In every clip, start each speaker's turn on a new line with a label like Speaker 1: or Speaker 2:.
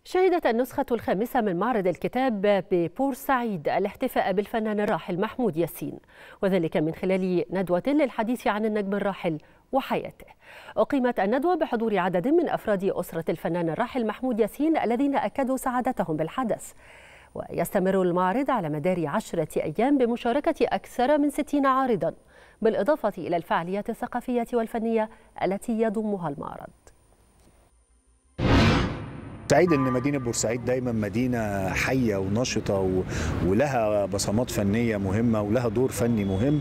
Speaker 1: شهدت النسخة الخامسة من معرض الكتاب ببورسعيد الاحتفاء بالفنان الراحل محمود ياسين وذلك من خلال ندوة للحديث عن النجم الراحل وحياته أقيمت الندوة بحضور عدد من أفراد أسرة الفنان الراحل محمود ياسين الذين أكدوا سعادتهم بالحدث ويستمر المعرض على مدار عشرة أيام بمشاركة أكثر من ستين عارضا بالإضافة إلى الفعاليات الثقافية والفنية التي يضمها المعرض
Speaker 2: سعيد ان مدينه بورسعيد دايما مدينه حيه ونشطه و... ولها بصمات فنيه مهمه ولها دور فني مهم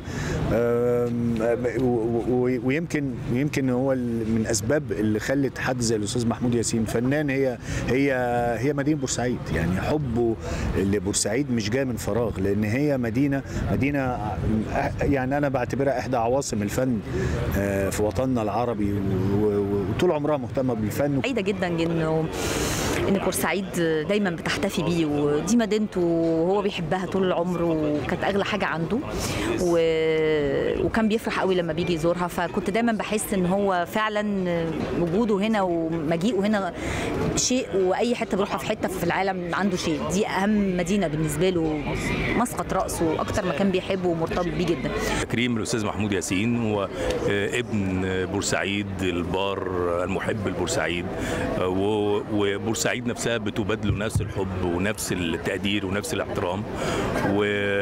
Speaker 2: و... ويمكن يمكن هو من اسباب اللي خلت حد زي الاستاذ محمود ياسين فنان هي هي هي مدينه بورسعيد يعني حبه لبورسعيد مش جاي من فراغ لان هي مدينه مدينه يعني انا بعتبرها احدى عواصم الفن في وطننا العربي وطول عمرها مهتمه بالفن
Speaker 3: سعيده جدا انه ان بورسعيد دايما بتحتفي بيه ودي مدينته وهو بيحبها طول العمر وكانت اغلى حاجه عنده و... وكان بيفرح قوي لما بيجي يزورها فكنت دايما بحس ان هو فعلا وجوده هنا ومجيئه هنا شيء واي حته بيروحها في حته في العالم عنده شيء دي اهم مدينه بالنسبه له مسقط راسه اكتر مكان بيحبه ومرتبط بيه جدا
Speaker 4: تكريم الاستاذ محمود ياسين هو ابن بورسعيد البار المحب لبورسعيد وبورسعيد نفسها بتبادله نفس الحب ونفس التقدير ونفس الاحترام و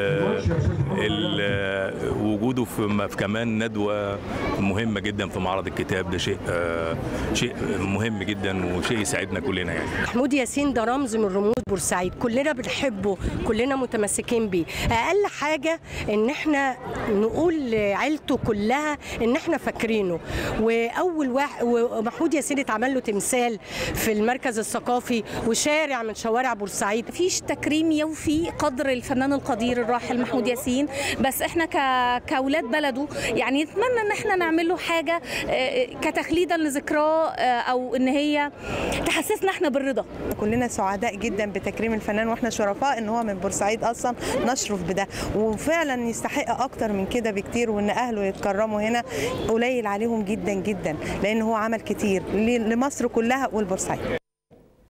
Speaker 4: وجوده في كمان ندوه مهمه جدا في معرض الكتاب ده شيء شيء مهم جدا وشيء يسعدنا كلنا يعني
Speaker 5: محمود ياسين ده رمز من رموز بورسعيد كلنا بنحبه كلنا متمسكين بيه اقل حاجه ان احنا نقول لعيلته كلها ان احنا فاكرينه واول واحد ومحمود ياسين اتعمل له تمثال في المركز الثقافي وشارع من شوارع بورسعيد
Speaker 6: مفيش تكريم يوفي قدر الفنان القدير الراحل محمود ياسين بس احنا ك... كاولاد بلده يعني نتمنى ان احنا نعمل له حاجه كتخليدا لذكراه او ان هي تحسسنا احنا بالرضا
Speaker 7: كلنا سعداء جدا بتكريم الفنان واحنا شرفاء ان هو من بورسعيد اصلا نشرف بده وفعلا يستحق اكتر من كده بكتير وان اهله يتكرموا هنا قليل عليهم جدا جدا لان هو عمل كتير لمصر كلها والبورسعيد